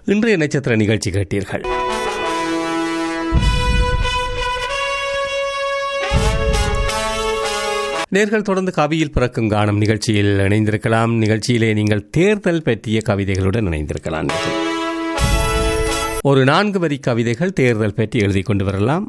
இன்றைய நட்சத்திர நிகழ்ச்சி கேட்டீர்கள் நேர்கள் தொடர்ந்து கவியில் பிறக்கும் காணும் நிகழ்ச்சியில் இணைந்திருக்கலாம் நிகழ்ச்சியிலே நீங்கள் தேர்தல் பற்றிய கவிதைகளுடன் இணைந்திருக்கலாம் நேர்கள். ஒரு நான்கு வரி கவிதைகள் தேர்தல் பற்றி எழுதி கொண்டு வரலாம்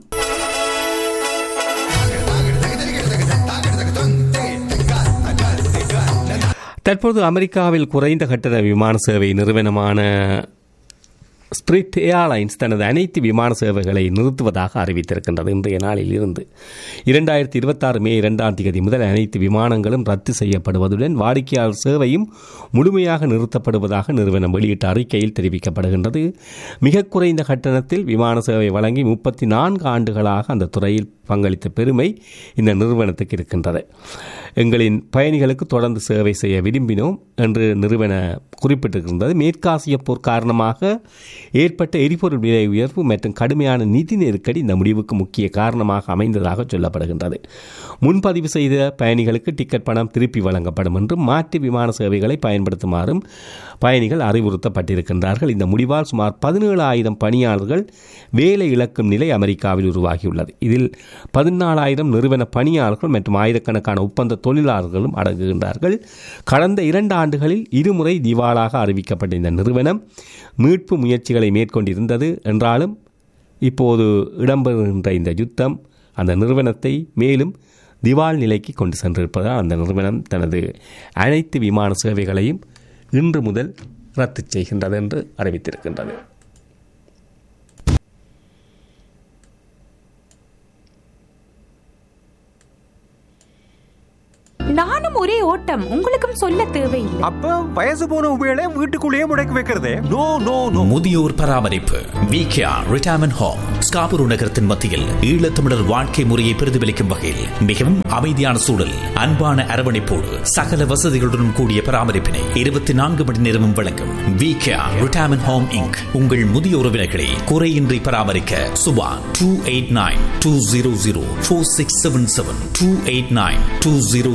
தற்போது அமெரிக்காவில் குறைந்த கட்டண விமான சேவை நிறுவனமான ஸ்பிரிட் ஏர்லைன்ஸ் தனது அனைத்து விமான சேவைகளை நிறுத்துவதாக அறிவித்திருக்கின்றது இன்றைய நாளில் இருந்து இரண்டாயிரத்தி இருபத்தாறு மே இரண்டாம் தேதி முதல் அனைத்து விமானங்களும் ரத்து செய்யப்படுவதுடன் வாடிக்கையாளர் சேவையும் முழுமையாக நிறுத்தப்படுவதாக நிறுவனம் வெளியிட்ட அறிக்கையில் தெரிவிக்கப்படுகின்றது மிக குறைந்த கட்டணத்தில் விமான சேவை வழங்கி முப்பத்தி நான்கு ஆண்டுகளாக அந்த துறையில் பங்களித்த பெருமை இந்த நிறுவனத்துக்கு இருக்கின்றது எங்களின் பயணிகளுக்கு தொடர்ந்து சேவை செய்ய விரும்பினோம் என்று நிறுவன குறிப்பிட்டிருக்கின்றது மேற்காசிய போர் காரணமாக ஏற்பட்ட எரிபொருள் விலை உயர்வு மற்றும் கடுமையான நிதி நெருக்கடி இந்த முடிவுக்கு முக்கிய காரணமாக அமைந்ததாக சொல்லப்படுகின்றது முன்பதிவு செய்த பயணிகளுக்கு டிக்கெட் பணம் திருப்பி வழங்கப்படும் என்றும் மாற்று விமான சேவைகளை பயன்படுத்துமாறும் பயணிகள் அறிவுறுத்தப்பட்டிருக்கின்றார்கள் இந்த முடிவால் சுமார் பதினேழு ஆயிரம் பணியாளர்கள் வேலை இழக்கும் நிலை அமெரிக்காவில் உருவாகியுள்ளது இதில் பதினாலாயிரம் நிறுவன பணியாளர்கள் மற்றும் ஆயிரக்கணக்கான ஒப்பந்த தொழிலாளர்களும் அடங்குகின்றார்கள் கடந்த இரண்டு ஆண்டுகளில் இருமுறை திவாலாக அறிவிக்கப்பட்ட இந்த நிறுவனம் மீட்பு முயற்சிகளை மேற்கொண்டிருந்தது என்றாலும் இப்போது இடம்பெறுகின்ற இந்த யுத்தம் அந்த நிறுவனத்தை மேலும் திவால் நிலைக்கு கொண்டு சென்றிருப்பதால் அந்த நிறுவனம் தனது அனைத்து விமான சேவைகளையும் இன்று முதல் ரத்து செய்கின்றது என்று அறிவித்திருக்கின்றது நானும் ஒரே ஓட்டம் உங்களுக்கும் சொல்ல தேவையில்லை அப்ப வயசு போன உபயோக வீட்டுக்குள்ளேயே முடக்கி வைக்கிறதே நோ நோ நோ முதியோர் பராமரிப்பு விகேஆர் ரிட்டையர்மெண்ட் ஹோம் ஸ்காபூர் நகரத்தின் மத்தியில் ஈழத்தமிழர் வாழ்க்கை முறையை பிரதிபலிக்கும் வகையில் மிகவும் அமைதியான சூழல் அன்பான அரவணைப்போடு சகல வசதிகளுடன் கூடிய பராமரிப்பினை இருபத்தி நான்கு மணி நேரமும் வழங்கும் விகேஆர் ரிட்டையர்மெண்ட் ஹோம் இங்க் உங்கள் முதிய உறவினர்களை குறையின்றி பராமரிக்க Subha two eight nine two zero zero four six seven seven two eight nine two zero